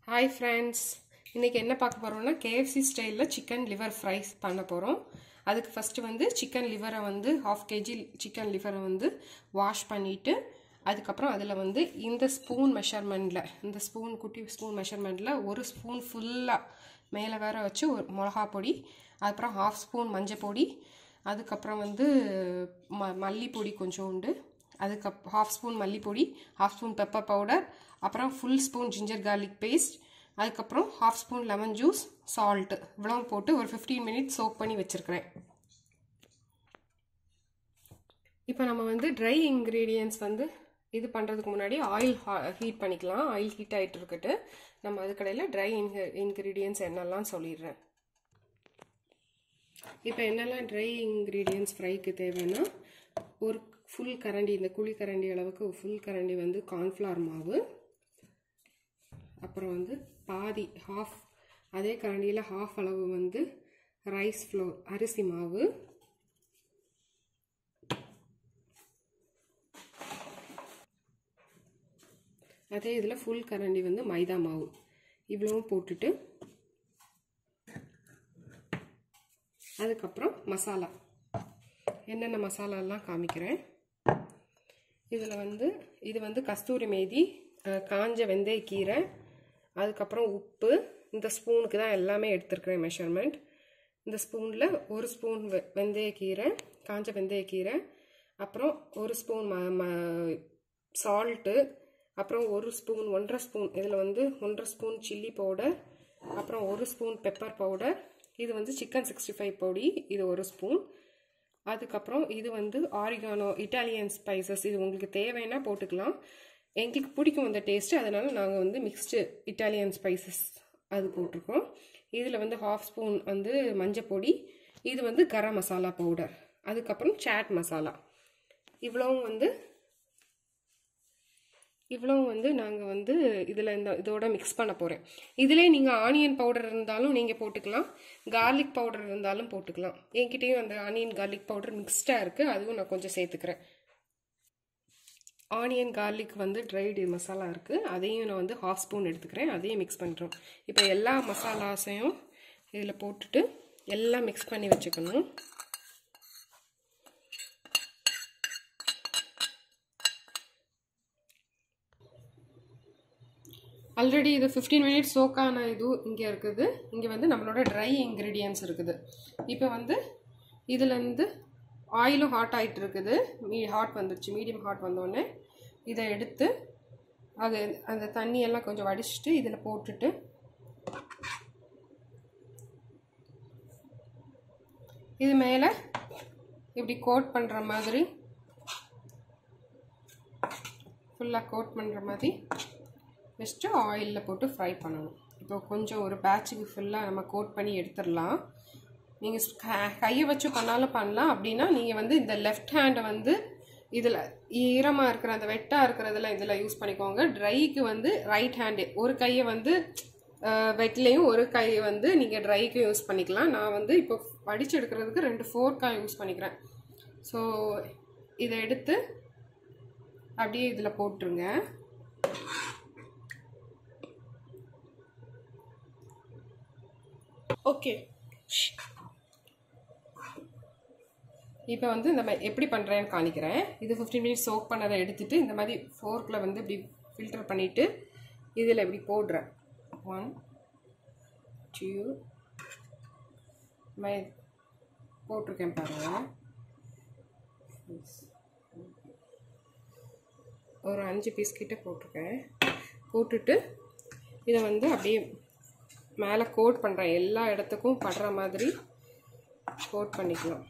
hi friends இன்றைக்கி என்ன பார்க்க போகிறோம்னா கேஎஃப்சி ஸ்டைலில் சிக்கன் லிவர் ஃப்ரைஸ் பண்ண போகிறோம் அதுக்கு ஃபஸ்ட்டு வந்து சிக்கன் லிவரை வந்து ஹாஃப் கேஜி சிக்கன் லிவரை வந்து வாஷ் பண்ணிவிட்டு அதுக்கப்புறம் அதில் வந்து இந்த ஸ்பூன் மெஷர்மெண்ட்டில் இந்த ஸ்பூன் குட்டி ஸ்பூன் மெஷர்மெண்ட்டில் ஒரு ஸ்பூன் ஃபுல்லாக மேலே வேற வச்சு ஒரு மிளகா பொடி அதுக்கப்புறம் ஹாஃப் ஸ்பூன் மஞ்சள் பொடி அதுக்கப்புறம் வந்து ம மல்லிப்பொடி கொஞ்சோண்டு அதுக்கப் ஹாஃப் ஸ்பூன் மல்லிப்பொடி ஹாஃப் ஸ்பூன் பெப்பர் பவுடர் அப்புறம் full spoon ginger garlic paste அதுக்கப்புறம் half spoon lemon juice salt இவ்வளோ போட்டு ஒரு ஃபிஃப்டீன் மினிட்ஸ் சோக் பண்ணி வச்சுருக்கிறேன் இப்போ நம்ம வந்து ட்ரை இன்க்ரீடியன்ஸ் வந்து இது பண்ணுறதுக்கு முன்னாடி ஆயில் ஹீட் பண்ணிக்கலாம் ஆயில் ஹீட் ஆகிட்டு இருக்கட்டு நம்ம அதுக்கடையில் ட்ரை இன்க இன்க்ரீடியன்ஸ் என்னெல்லாம் சொல்லிடுறேன் இப்போ என்னெல்லாம் ட்ரை இன்க்ரீடியன்ஸ் ஃப்ரைக்கு தேவைன்னா ஒரு ஃபுல் கரண்டி இந்த குழி கரண்டி அளவுக்கு ஃபுல் கரண்டி வந்து கார்ன்ஃப்ளவர் மாவு அப்புறம் வந்து பாதி ஹாஃப் அதே கரண்டியில் ஹாஃப் அளவு வந்து ரைஸ் ஃப்ளோர் அரிசி மாவு அதே இதில் ஃபுல் கரண்டி வந்து மைதா மாவு இவ்வளவும் போட்டுட்டு அதுக்கப்புறம் மசாலா என்னென்ன மசாலாலாம் காமிக்கிறேன் இதில் வந்து இது வந்து கஸ்தூரி மேதி காஞ்ச வெந்தயக்கீரை அதுக்கப்புறம் உப்பு இந்த ஸ்பூனுக்கு தான் எல்லாமே எடுத்துருக்கிறேன் மெஷர்மெண்ட் இந்த ஸ்பூனில் ஒரு ஸ்பூன் வெ வெந்தயக்கீரை காஞ்ச வெந்தயக்கீரை அப்புறம் ஒரு ஸ்பூன் ம ம சால்ட்டு அப்புறம் ஒரு ஸ்பூன் ஒன்றரை ஸ்பூன் இதில் வந்து ஒன்றரை ஸ்பூன் சில்லி பவுடர் அப்புறம் ஒரு ஸ்பூன் பெப்பர் பவுடர் இது வந்து சிக்கன் சிக்ஸ்டி ஃபைவ் பொடி இது ஒரு ஸ்பூன் அதுக்கப்புறம் இது வந்து ஆரிகானோ இட்டாலியன் ஸ்பைசஸ் இது உங்களுக்கு தேவைன்னா போட்டுக்கலாம் எங்களுக்கு பிடிக்கும் அந்த டேஸ்ட்டு அதனால் நாங்கள் வந்து மிக்ஸ்டு இட்டாலியன் ஸ்பைசஸ் அது போட்டிருக்கோம் இதில் வந்து ஹாஃப் ஸ்பூன் வந்து மஞ்சள் பொடி இது வந்து கரம் மசாலா பவுடர் அதுக்கப்புறம் சாட் மசாலா இவ்வளவும் வந்து இவ்வளோ வந்து நாங்கள் வந்து இதில் இந்த இதோட மிக்ஸ் பண்ண போகிறேன் இதிலே நீங்கள் ஆனியன் பவுடர் இருந்தாலும் நீங்கள் போட்டுக்கலாம் கார்லிக் பவுடர் இருந்தாலும் போட்டுக்கலாம் என்கிட்டயும் அந்த ஆனியன் கார்லிக் பவுடர் மிக்ஸ்டாக இருக்குது அதுவும் நான் கொஞ்சம் சேர்த்துக்கிறேன் ஆனியன் கார்லிக் வந்து ட்ரைடு மசாலா இருக்குது அதையும் நான் வந்து ஹாஃப் ஸ்பூன் எடுத்துக்கிறேன் அதையும் மிக்ஸ் பண்ணுறோம் இப்போ எல்லா மசாலாஸையும் இதில் போட்டுட்டு எல்லாம் மிக்ஸ் பண்ணி வச்சுக்கணும் ஆல்ரெடி இது ஃபிஃப்டீன் மினிட்ஸ் சோக்கான இது இங்கே இருக்குது இங்கே வந்து நம்மளோட ட்ரை இன்க்ரீடியன்ஸ் இருக்குது இப்போ வந்து இதுலேருந்து ஆயிலும் ஹாட் ஆகிட்டு இருக்குது மீ ஹாட் வந்துடுச்சு மீடியம் ஹாட் வந்தோடனே இதை எடுத்து அது அந்த தண்ணியெல்லாம் கொஞ்சம் வடிச்சிட்டு இதில் போட்டுட்டு இது மேலே இப்படி கோட் பண்ணுற மாதிரி ஃபுல்லாக கோட் பண்ணுற மாதிரி ஃபஸ்ட்டு ஆயிலில் போட்டு ஃப்ரை பண்ணணும் இப்போ கொஞ்சம் ஒரு பேட்சுக்கு ஃபுல்லாக நம்ம கோட் பண்ணி எடுத்துடலாம் நீங்கள் கையை வச்சு பண்ணாலும் பண்ணலாம் அப்படின்னா நீங்கள் வந்து இந்த லெஃப்ட் ஹேண்டை வந்து இதில் ஈரமாக இருக்கிற அந்த வெட்டாக இருக்கிறதுல இதில் யூஸ் பண்ணிக்கோங்க ட்ரைக்கு வந்து ரைட் ஹேண்டு ஒரு கையை வந்து வெட்லேயும் ஒரு கையை வந்து நீங்கள் ட்ரைக்கு யூஸ் பண்ணிக்கலாம் நான் வந்து இப்போ வடிச்சு எடுக்கிறதுக்கு ரெண்டு ஃபோர்க்காய் யூஸ் பண்ணிக்கிறேன் ஸோ இதை எடுத்து அப்படியே இதில் போட்டுருங்க ஓகே இப்போ வந்து இந்த மாதிரி எப்படி பண்ணுறேன்னு காணிக்கிறேன் இது ஃபிஃப்டீன் மினிட்ஸ் சோக் பண்ணதை எடுத்துகிட்டு இந்த மாதிரி ஃபோர்க்கில் வந்து இப்படி ஃபில்டர் பண்ணிவிட்டு இதில் இப்படி போடுறேன் ஒன் டூ மை போட்டிருக்கேன் பாருங்கள் ஒரு அஞ்சு பீஸ் கிட்ட போட்டிருக்கேன் போட்டுட்டு இதை வந்து அப்படியே மேலே கோட் பண்ணுறேன் எல்லா இடத்துக்கும் படுற மாதிரி கோட் பண்ணிக்கலாம்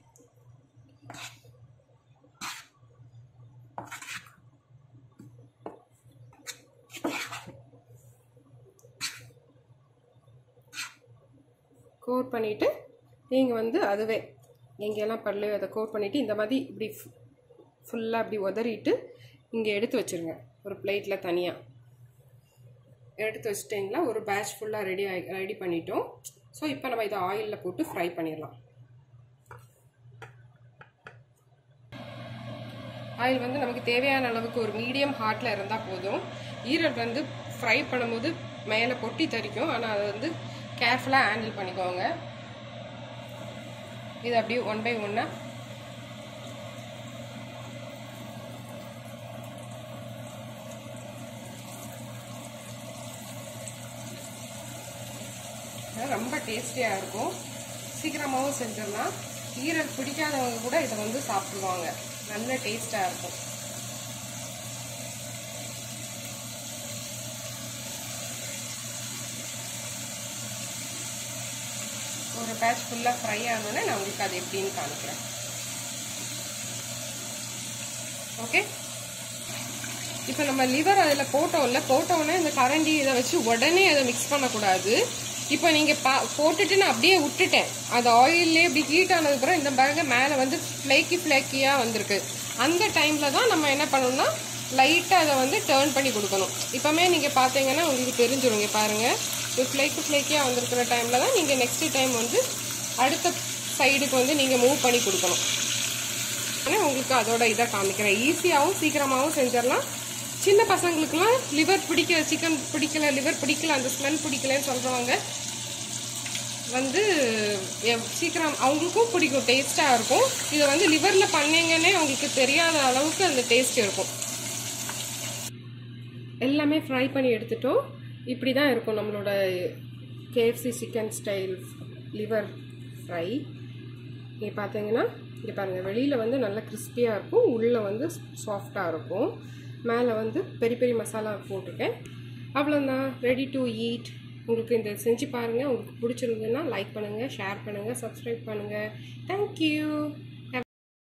கோட் பண்ணிவிட்டு நீங்கள் வந்து அதுவே எங்கெல்லாம் படலையோ அதை கோட் பண்ணிவிட்டு இந்த மாதிரி இப்படி ஃபுல்லாக இப்படி உதறிட்டு இங்கே எடுத்து வச்சுருங்க ஒரு பிளேட்டில் தனியாக எடுத்து வச்சிட்டிங்களா ஒரு பேட்ச் ஃபுல்லாக ரெடி ஆகி ரெடி பண்ணிட்டோம் ஸோ இப்போ நம்ம இதை ஆயிலில் போட்டு ஃப்ரை பண்ணிடலாம் ஆயில் வந்து நமக்கு தேவையான அளவுக்கு ஒரு மீடியம் ஹாட்டில் இருந்தால் போதும் ஈரல் வந்து ஃப்ரை பண்ணும்போது மேலே பொட்டி தரிக்கும் ஆனால் அதை வந்து கேர்ஃபுல்லாக ஹேண்டில் பண்ணிக்கோங்க இது அப்படியே ஒன் பை ஒன்னாக ரொம்ப டேஸ்டியாக இருக்கும் சீக்கிரமாகவும் செஞ்சிடலாம் ஈரல் பிடிக்காதவங்க கூட இதை வந்து சாப்பிடுவாங்க நல்ல டேஸ்டாக இருக்கும் ஒரு பேட்ச் ஃபுல்லாக ஃப்ரை ஆனோடனே நான் உங்களுக்கு அது எப்படின்னு காமிக்கிறேன் ஓகே இப்போ நம்ம லிவர் அதில் போட்டோம்ல போட்டோன்னே இந்த கரண்டி இதை வச்சு உடனே அதை மிக்ஸ் பண்ணக்கூடாது இப்போ நீங்கள் பா போட்டுட்டு நான் அப்படியே விட்டுட்டேன் அது ஆயிலே இப்படி ஹீட் ஆனதுக்கப்புறம் இந்த பாருங்க மேலே வந்து ஃப்ளேக்கி ஃப்ளேக்கியாக வந்திருக்கு அந்த டைமில் தான் நம்ம என்ன பண்ணணும்னா லைட்டாக அதை வந்து டேர்ன் பண்ணி கொடுக்கணும் இப்போமே நீங்கள் பார்த்தீங்கன்னா உங்களுக்கு தெரிஞ்சிருங்க பாருங்கள் இது ஃப்ளேக்கு ஃப்ளேக்கியாக வந்திருக்கிற டைமில் தான் நீங்கள் நெக்ஸ்ட் டைம் வந்து அடுத்த சைடுக்கு வந்து நீங்கள் மூவ் பண்ணி கொடுக்கணும் ஆனால் உங்களுக்கு அதோட இதை காமிக்கிறேன் ஈஸியாகவும் சீக்கிரமாகவும் செஞ்சிடலாம் சின்ன பசங்களுக்குலாம் லிவர் பிடிக்கல சிக்கன் பிடிக்கல லிவர் பிடிக்கல அந்த ஸ்மெல் பிடிக்கலன்னு சொல்கிறவங்க வந்து எவ்- சீக்கிரம் அவங்களுக்கும் பிடிக்கும் டேஸ்ட்டாக இருக்கும் இதை வந்து லிவரில் பண்ணீங்கன்னே அவங்களுக்கு தெரியாத அளவுக்கு அந்த டேஸ்ட் இருக்கும் எல்லாமே ஃப்ரை பண்ணி எடுத்துட்டோம் இப்படி தான் இருக்கும் நம்மளோட KFC chicken style liver fry இங்கே பார்த்தீங்கன்னா இங்கே பாருங்கள் வெளியில் வந்து நல்லா கிறிஸ்பியாக இருக்கும் உள்ளே வந்து சாஃப்டாக இருக்கும் மேலே வந்து பெரிய பெரிய மசாலா போட்டிருக்கேன் அவ்வளோதான் ரெடி டு ஈட் உங்களுக்கு இந்த செஞ்சு பாருங்கள் உங்களுக்கு பிடிச்சிருந்ததுன்னா லைக் பண்ணுங்கள் ஷேர் பண்ணுங்கள் சப்ஸ்கிரைப் பண்ணுங்கள் தேங்க்யூ